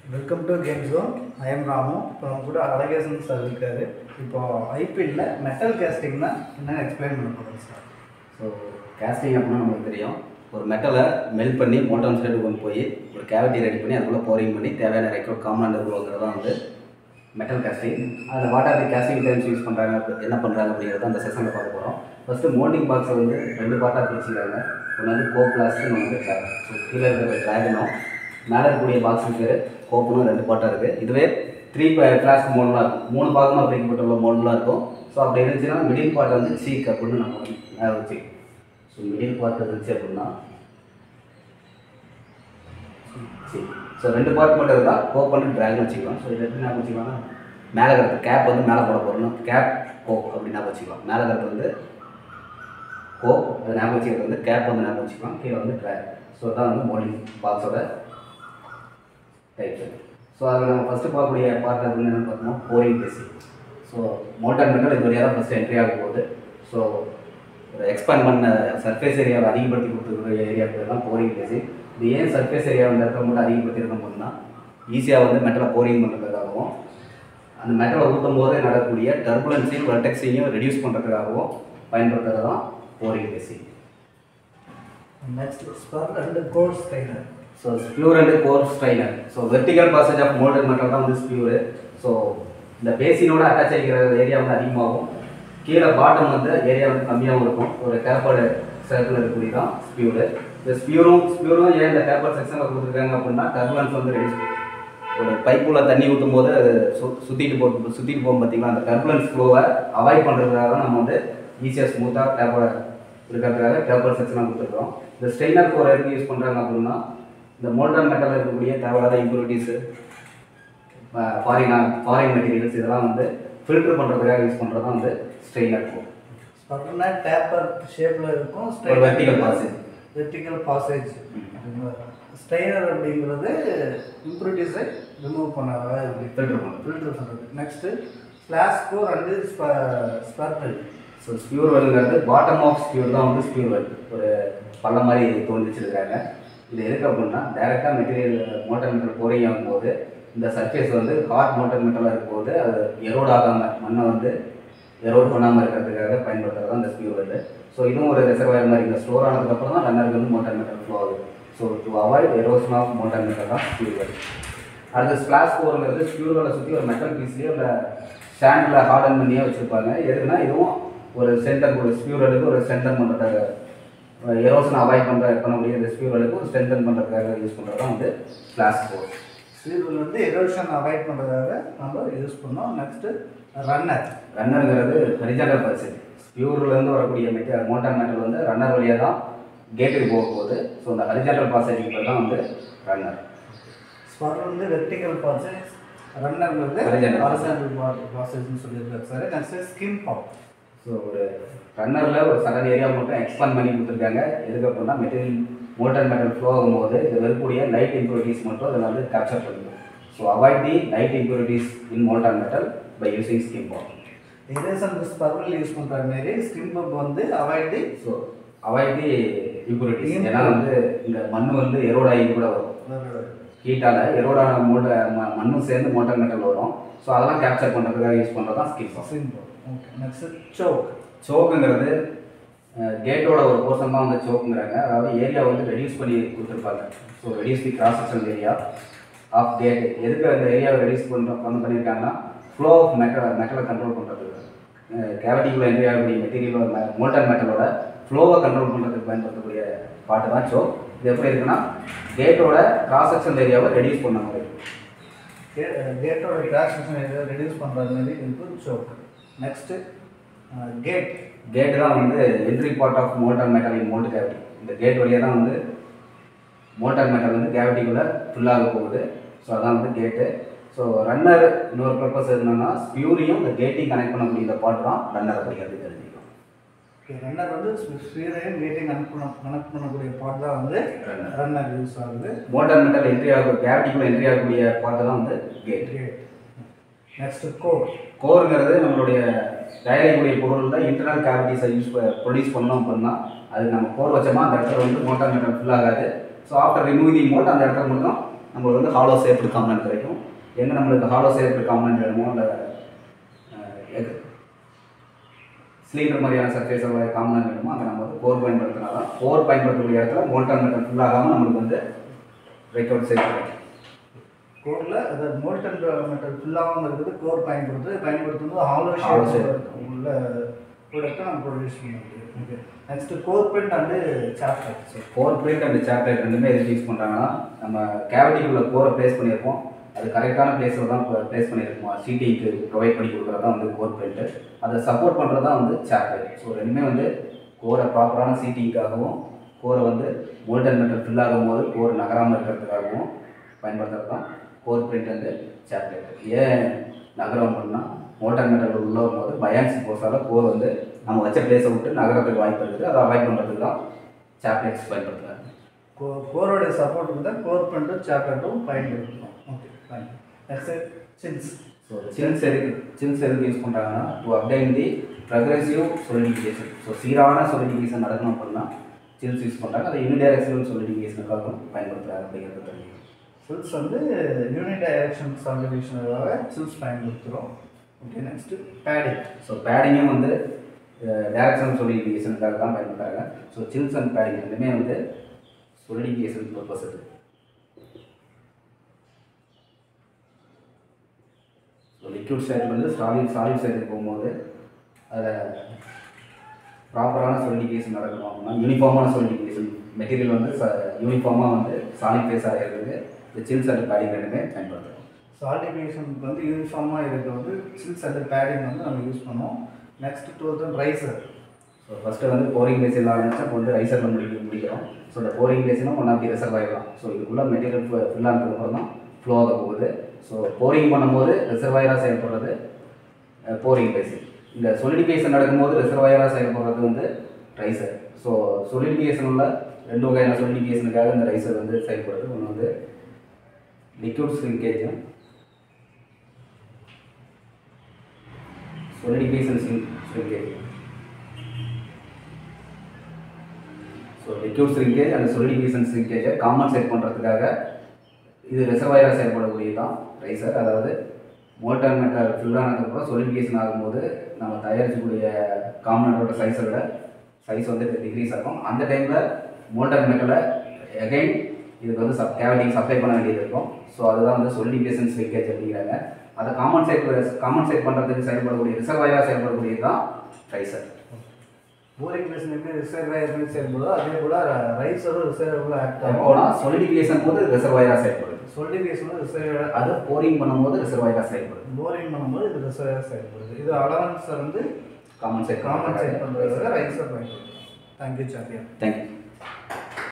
Welcome to game zone I am Ramu இப்போ நம்ம கூட அழகேசன் சார் இருக்காரு இப்போ ஐபிஎல்ல மெட்டல் கேஸ்டிங்னா என்னன்னு எக்ஸ்பிளைன் பண்ண போகிறோம் சார் ஸோ கேஸ்டிங் அப்படின்னா நமக்கு தெரியும் ஒரு மெட்டலை மெல்ட் பண்ணி மோட்டார் சைடு கொண்டு போய் ஒரு கேவிட்டி ரெடி பண்ணி அதுக்குள்ளே போரிங் பண்ணி தேவையான ரெக்கார்ட் காமன் உருவாங்கிறது தான் வந்து மெட்டல் கேஸ்டிங் அதில் what are the casting times use பண்ணுறாங்க என்ன பண்ணுறாங்க அப்படிங்கிறத அந்த செஷனில் பார்க்க போகிறோம் ஃபஸ்ட்டு மோல்டிங் பாக்ஸை வந்து ரெண்டு பார்ட்டாக பிரிச்சுக்கிறாங்க ஒன்று வந்து கோ பிளாஸ்ட் ஒன்று வந்து ட்ராக் ஸோ கீழே இருக்கிற ட்ராகனும் மேலே இருக்கக்கூடிய பாக்ஸுக்கு பேர் கோப்புனும் ரெண்டு பார்ட்டாக இருக்குது இதுவே த்ரீ கிளாஸ் மோடலாக இருக்கும் மூணு பாகமாக பிரிக்கப்பட்டுள்ள மோடலாக இருக்கும் ஸோ அப்படி இருந்துச்சுன்னா மிடில் பார்ட் வந்து சீக் அப்படின்னு நம்ம வந்து மேலே வச்சுக்கணும் ஸோ மிடில் பார்ட் இருந்துச்சு அப்படின்னா ஸோ ரெண்டு பார்ட் மட்டும் இருந்தால் கோப் பண்ணி ட்ராகன் வச்சுக்கலாம் ஸோ இது எப்படி ஞாபகம் வச்சுக்கலாம் மேலே இருக்கிறது கேப் வந்து மேலே போட போகிறோம் கேப் கோப் அப்படி ஞாபகம் வச்சுக்கலாம் மேலே இருக்கிறது வந்து கோப் அது ஞாபகம் வச்சுக்கிறது வந்து கேப் வந்து ஞாபகம் வச்சுக்கலாம் கீழே வந்து ட்ராக் ஸோ தான் வந்து மோல்டிங் பாக்ஸோட டைப் ஸோ அதில் நம்ம ஃபஸ்ட்டு பார்க்கக்கூடிய பார்ட் வந்து என்னென்னு பார்த்தோம்னா போரிங் பேசி ஸோ மோட்டார் மெட்டல் இது வழியாக தான் ஃபஸ்ட்டு என்ட்ரி ஆக போகுது ஸோ ஒரு எக்ஸ்பேண்ட் பண்ண சர்ஃபேஸ் ஏரியாவை அதிகப்படுத்தி கொடுத்துருக்க ஏரியா பேர் தான் போரிங் பேசி இது ஏன் சர்ஃபேஸ் ஏரியா அந்த இடத்துல மட்டும் அதிகப்படுத்திருக்கோம் அப்படின்னா ஈஸியாக வந்து மெட்டலை போரிங் பண்ணுறதுக்காகவும் அந்த மெட்டலை ஊற்றும் போது நடக்கக்கூடிய டர்புலன்ஸையும் வெர்டெக்ஸையும் ரெடியூஸ் பண்ணுறதுக்காகவும் பயன்படுத்துறது தான் pouring basin next sprue and core strainer so sprue and core strainer so vertical passage of molten metal தான் வந்து ஸ்பியூரு ஸோ இந்த பேசினோட அட்டாச் ஆகிக்கிற ஏரியா வந்து அதிகமாகும் கீழே பாட்டம் வந்து ஏரியா வந்து கம்மியாகவும் இருக்கும் ஒரு கேப்பர்டு சர்க்கிள் இருக்கக்கூடிய தான் ஸ்பியூரு இந்த ஸ்பியூரும் ஸ்பியூரும் ஏன் இந்த கேப்பர் செக்ஷனில் கொடுத்துருக்காங்க அப்படின்னா டர்புலன்ஸ் வந்து ரெடியூஸ் ஒரு பைப்புள்ள தண்ணி ஊற்றும் போது அது சு சுற்றிட்டு போ சுற்றிட்டு போகும் பார்த்தீங்களா அந்த டர்புலன்ஸ் ஃப்ளோவை அவாய்ட் பண்ணுறதுக்காக தான் நம்ம வந்து ஈஸியாக ஸ்மூத்தாக பேப்பர் இருக்கிறதுக்காக பேப்பர் செக்ஷனாக கொடுத்துருக்கோம் இந்த ஸ்ட்ரெயினர் கோர் எதுக்கு யூஸ் பண்ணுறாங்க அப்படின்னா இந்த மோல்டன் மெட்டலில் இருக்கக்கூடிய தேவையில்லாத இம்ப்யூரிட்டிஸு ஃபாரின் ஃபாரின் மெட்டீரியல்ஸ் இதெல்லாம் வந்து ஃபில்டர் பண்ணுறதுக்காக யூஸ் பண்ணுறது தான் வந்து ஸ்ட்ரெயினர் கோர் ஸ்பர்னா டேப்பர் ஷேப்பில் இருக்கும் ஒரு vertical passage. Vertical passage strainer அப்படிங்கிறது இம்ப்ரூட்டிஸை ரிமூவ் பண்ண ஃபில்டர் பண்ணுறது ஃபில்டர் பண்ணுறது நெக்ஸ்ட்டு ஸ்லாஷ் கோர் அண்டு ஸ்பர்பிள் ஸோ ஸ்பியூர் வெல்லுங்கிறது பாட்டம் ஆஃப் ஸ்பியூர் தான் வந்து ஸ்பியூர் வெல் ஒரு பள்ளம் மாதிரி தோண்டி வச்சிருக்காங்க இது எதுக்கு அப்படின்னா டைரெக்டாக மெட்டீரியல் மோட்டர் மெட்டல் போரிங் ஆகும்போது இந்த சர்ஃபேஸ் வந்து ஹாட் மோட்டர் மெட்டலாக இருக்கும்போது அது எரோட் ஆகாமல் மண்ணை வந்து எரோட் பண்ணாமல் இருக்கிறதுக்காக பயன்படுத்துறது தான் இந்த ஸ்பியூர் வெல் ஸோ இதுவும் ஒரு ரிசர்வாயர் மாதிரி இந்த ஸ்டோர் ஆனதுக்கப்புறம் தான் ரன்னருக்கு வந்து மோட்டர் மெட்டல் ஃப்ளோ ஆகுது so to avoid erosion of molten metal தான் ஸ்பியூர் வெல் அடுத்து ஸ்பிளாஷ் கோருங்கிறது ஸ்பியூரோட சுற்றி ஒரு மெட்டல் பீஸ்லேயே இல்லை ஸ்டாண்டில் ஹார்டன் பண்ணியே வச்சுருப்பாங்க எதுக்குன்னா இதுவும் ஒரு சென்டர் ஒரு ஸ்பியூரலுக்கு ஒரு ஸ்ட்ரென்தன் பண்ணுறதுக்காக எரோஷன் அவாய்ட் பண்ணுற பண்ணக்கூடிய இந்த ஸ்பியூரலுக்கு ஒரு ஸ்ட்ரென்தன் பண்ணுறதுக்காக யூஸ் பண்ணுறது தான் வந்து ஸ்பிளாஷ் கோர் ஸ்லீவில் வந்து எரோஷன் அவாய்ட் பண்ணுறதுக்காக நம்ம யூஸ் பண்ணோம் நெக்ஸ்ட்டு ரன்னர் ரன்னருங்கிறது ஹரிஜாண்டல் பர்சன் ஸ்பியூர்லேருந்து வரக்கூடிய மெட்டீரியல் மோட்டார் மெட்டல் வந்து ரன்னர் வழியாக தான் கேட்டுக்கு போக போகுது ஸோ இந்த ஹரிஜாண்டல் பாசேஜுக்கு பேர் தான் வந்து ரன்னர் ஸ்பர் வந்து வெர்டிக்கல் பாசேஜ் ரன்னர் வந்து Horizontal. ஹாரிசான்டல் பாசேஜ்னு சொல்லியிருக்காரு சார் நெக்ஸ்ட்டு ஸ்கின் பம்ப் ஸோ ஒரு ரன்னரில் ஒரு சடன் ஏரியா மட்டும் எக்ஸ்பாண்ட் பண்ணி கொடுத்துருக்காங்க எதுக்கு அப்படின்னா மெட்டீரியல் மோட்டார் மெட்டல் ஃப்ளோ ஆகும்போது இது வரக்கூடிய லைட் இம்ப்யூரிட்டிஸ் மட்டும் அதில் வந்து கேப்சர் பண்ணிக்கும் so avoid the light impurities in molten metal by using skim ball erosion ஸ்பர்வில் யூஸ் பண்ணுற மாதிரி ஸ்கின் பம்ப் வந்து avoid the so avoid the impurities ஏன்னா வந்து இந்த மண் வந்து எரோட் ஆகி கூட வரும் ஹீட்டால் எரோடான மோட்ட ம- மண்ணும் சேர்ந்து மோட்டார் மெட்டல் வரும் ஸோ அதெல்லாம் கேப்சர் பண்ணுறதுக்காக யூஸ் பண்ணுறது தான் ஸ்கின் பால் ஸ்கின் பம்ப் ஓகே நெக்ஸ்ட்டு சோக் சோக்குங்கிறது கேட்டோட ஒரு போர்ஷன் தான் வந்து சோக்குங்கிறாங்க அதாவது ஏரியா வந்து ரெடியூஸ் பண்ணி கொடுத்துருப்பாங்க so reduce the cross section area of gate எதுக்கு அந்த ஏரியாவை ரெடியூஸ் பண்ணுற பண்ண பண்ணியிருக்காங்கன்னா ஃப்ளோ ஆஃப் மெட்டல் மெட்டலை கண்ட்ரோல் பண்ணுறதுக்கு கேவிட்டிக்குள்ள என்ட்ரி ஆகக்கூடிய மெட்டீரியலோட மோட்டார் மெட்டலோட ஃப்ளோவை கண்ட்ரோல் பண்ணுறதுக்கு பயன்படுத்தக்கூடிய பாட்டு தான் சோக் இது எப்படி இருக்குன்னா கேட்டோட கிராஸ் செக்ஷன் ஏரியாவை ரெடியூஸ் பண்ண மாதிரி கேட்டோட கிராஸ் செக்ஷன் ரெடியூஸ் பண்ணுற மாதிரி இருக்கு சோக் நெக்ஸ்ட்டு கேட் கேட்டு தான் வந்து entry part of molten metal in mould cavity இந்த கேட் வழியாக தான் வந்து மோட்டார் மெட்டல் வந்து கேவிட்டிக்குள்ளே ஃபில்லாக போகுது ஸோ அதான் வந்து கேட்டு ஸோ ரன்னர் இன்னொரு பர்பஸ் என்னன்னா ஸ்பியூரையும் இந்த கேட்டையும் கனெக்ட் பண்ணக்கூடிய இந்த பார்ட் தான் ரன்னர் அப்படிங்கிறது தெரிஞ்சுக்கணும் ரன்னர் வந்து ஸ்பீரையும் கேட்டையும் கனெக்ட் பண்ண கனெக்ட் பண்ணக்கூடிய பார்ட் தான் வந்து Runner. ரன்னர் யூஸ் ஆகுது மோட்டார் மெட்டல் என்ட்ரி ஆக கேவிட்டிக்குள்ளே என்ட்ரி ஆகக்கூடிய பார்ட் தான் வந்து கேட் கேட் நெக்ஸ்ட்டு கோர் கோருங்கிறது நம்மளுடைய தயாரிக்கக்கூடிய பொருளில் இன்டர்னல் கேவிட்டிஸை யூஸ் ப்ரொடியூஸ் பண்ணோம் அப்படின்னா அதுக்கு நம்ம கோர் வச்சோமா அந்த இடத்துல வந்து மோட்டார் மெட்டல் ஃபில் ஆகாது so after remove the mould அந்த இடத்துல மட்டும் நம்மளுக்கு வந்து ஹாலோ ஷேப்டு காம்பனண்ட் கிடைக்கும் எங்கே நம்மளுக்கு ஹாலோ ஷேப்டு காம்பனண்ட் வேணுமோ இல்லை சிலிண்டர் மாதிரியான சர்ஃபேஸ் காம்பனண்ட் வேணுமோ அங்கே நம்ம வந்து கோர் பயன்படுத்தினா தான் கோர் பயன்படுத்தக்கூடிய இடத்துல மோல்டன் மெட்டல் ஃபுல்லாகாமல் நம்மளுக்கு வந்து பிரேக் அவுட் ஷேப் கிடைக்கும் கோரில் அதாவது மோல்டன் மெட்டல் ஃபுல்லாகவும் இருக்குது கோர் பயன்படுத்து பயன்படுத்தும்போது ஹாலோ Hollow ஷேப் shape. உள்ள ப்ராடக்ட்டை நம்ம ப்ரொடியூஸ் பண்ண முடியும் okay next core print and chaplet so core plate and chaplet ரெண்டுமே எதுக்கு யூஸ் பண்ணுறாங்கன்னா நம்ம கேவிட்டிக்குள்ள கோரை ப்ளேஸ் பண்ணியிருப்போம் அது கரெக்டான பிளேஸில் தான் ப்ளேஸ் பண்ணியிருப்போம் சிடிக்கு ப்ரொவைட் பண்ணி கொடுக்குறது தான் வந்து கோர் பிரிண்ட்டு அதை சப்போர்ட் பண்ணுறது தான் வந்து சேப்லேட் ஸோ ரெண்டுமே வந்து கோரை ப்ராப்பரான சிடிக்காகவும் கோரை வந்து மோல்டன் மெட்டல் ஃபில் ஆகும்போது கோர் நகராமல் இருக்கிறதுக்காகவும் பயன்படுத்துறது தான் கோர் பிரிண்ட் வந்து சேப்லேட் ஏன் நகரம் பண்ணால் மோல்டன் மெட்டல் உள்ள வரும்போது பயான்சி போஸால் கோர் வந்து நம்ம வச்ச பிளேஸை விட்டு நகரத்துக்கு வாய்ப்பு இருக்குது அதை அவாய்ட் பண்ணுறதுக்கு தான் சாப்லேட்ஸ் பயன்படுத்துகிறாங்க கோ கோரோடைய சப்போர்ட்டுக்கு தான் கோர் பிரிண்ட்டும் சாப்டரும் பயன்படுத்தணும் okay fine next chills so chills எதுக்கு சில்ஸ் எதுக்கு யூஸ் பண்ணுறாங்கன்னா to obtain the progressive solidification so சீரான சொலிடிஃபிகேஷன் நடக்கணும் அப்படின்னா சில்ஸ் யூஸ் பண்ணுறாங்க அதை யூனிடைரக்ஷனல் சொலிடிஃபிகேஷனுக்காக பயன்படுத்துகிறாங்க அப்படிங்கிறது தெரியும் சில்ஸ் வந்து யூனிட் டைரக்ஷன் சப்டிவிஷனுக்காக சில்ஸ் பயன்படுத்துகிறோம் ஓகே நெக்ஸ்ட் பேடிங் ஸோ பேடிங்கும் வந்து டேரக்ஷனல் சொலிடிஃபிகேஷனுக்காக தான் பயன்படுத்துகிறாங்க ஸோ சில்ஸ் அண்ட் பேடிங் ரெண்டுமே வந்து சொலிடிஃபிகேஷன் பர்பஸ் இது ஸோ லிக்விட் ஸ்டேட்லேருந்து சாலிட் சாலிட் ஸ்டேட்டுக்கு போகும்போது அதில் ப்ராப்பரான சொலிடிஃபிகேஷன் நடக்கணும் அப்படின்னா யூனிஃபார்மான சொலிடிஃபிகேஷன் மெட்டீரியல் வந்து யூனிஃபார்மாக வந்து சாலிட் ஃபேஸ் ஆகிறதுக்கு இந்த சில்ஸ் அண்ட் பேடிங் ரெண்டுமே பயன்படுத்துகிறோம் சால்டிஃபிகேஷனுக்கு வந்து யூனிஃபார்மாக இருக்கிறது வந்து சில்ஸ் அண்ட் பேடிங் வந்து நம்ம யூஸ் பண்ணுவோம் நெக்ஸ்ட் டுவெல்த் வந்து ரைசர் ஸோ ஃபஸ்ட்டு வந்து போரிங் பேசில் ஆரம்பிச்சு அப்போ வந்து ரைசரில் முடிக்க முடிக்கிறோம் ஸோ இந்த போரிங் பேசினா ஒன் ஆஃப் தி ரிசர்வ் ஆகிடலாம் ஸோ இதுக்குள்ளே மெட்டீரியல் ஃபில் ஆனதுக்கப்புறம் தான் ஃப்ளோ ஆக போகுது ஸோ போரிங் பண்ணும்போது ரிசர்வாயராக செயல்படுறது போரிங் பேசின் இந்த சொலிடிஃபிகேஷன் நடக்கும்போது ரிசர்வாயராக செயல்படுறது வந்து ரைசர் ஸோ சொலிடிஃபிகேஷன் உள்ள ரெண்டு வகையான சொலிடிஃபிகேஷனுக்காக இந்த ரைசர் வந்து செயல்படுது ஒன்று வந்து லிக்விட் ஸ்ரிங்கேஜும் solidification shrinkage so liquid shrinkage and solidification ஸ்ரிங்கேஜை காம்பன்சேட் பண்ணுறதுக்காக இது ரிசர்வாயராக செயல்படக்கூடியது தான் ரைசர் அதாவது மோல்டன் மெட்டல் ஃபில் ஆனதுக்கப்புறம் சொலிடிஃபிகேஷன் ஆகும்போது நம்ம தயாரிக்கக்கூடிய காம்பனண்டோட சைஸை விட சைஸ் வந்து டிக்ரீஸ் ஆகும் அந்த டைமில் மோல்டன் மெட்டலை அகைன் இதுக்கு வந்து சப் கேவிட்டிக்கு சப்ளை பண்ண வேண்டியது இருக்கும் ஸோ அதுதான் வந்து சொலிடிஃபிகேஷன் ஸ்ரிங்கேஜ் அப்படிங்கிறாங்க அதை காம்பன்சேட் காம்பன்சேட் பண்ணுறதுக்கு செயல்படக்கூடிய ரிசர்வாயராக செயல்படக்கூடியது தான் ரைசர் போரிங் மிஷின் எப்படி ரிசர்வாயர் எப்படி செயல்படுதோ அதே போல் ரைசரும் ரிசர்வில் ஆக்ட் ஆகும் எப்போனா சொலிடிஃபிகேஷன் போது ரிசர்வாயராக செயல்படுது சொலிடிஃபிகேஷன் ரிசர்வாயர் அது போரிங் பண்ணும்போது ரிசர்வாயராக செயல்படுது போரிங் பண்ணும்போது இது ரிசர்வாயர் செயல்படுது இது அலவன்ஸை வந்து காம்பன்சேட் காம்பன்சேட் பண்ணுறதுக்காக ரைசர் பயன்படுத்தும் தேங்க்யூ சாம்பியன் தேங்க்யூ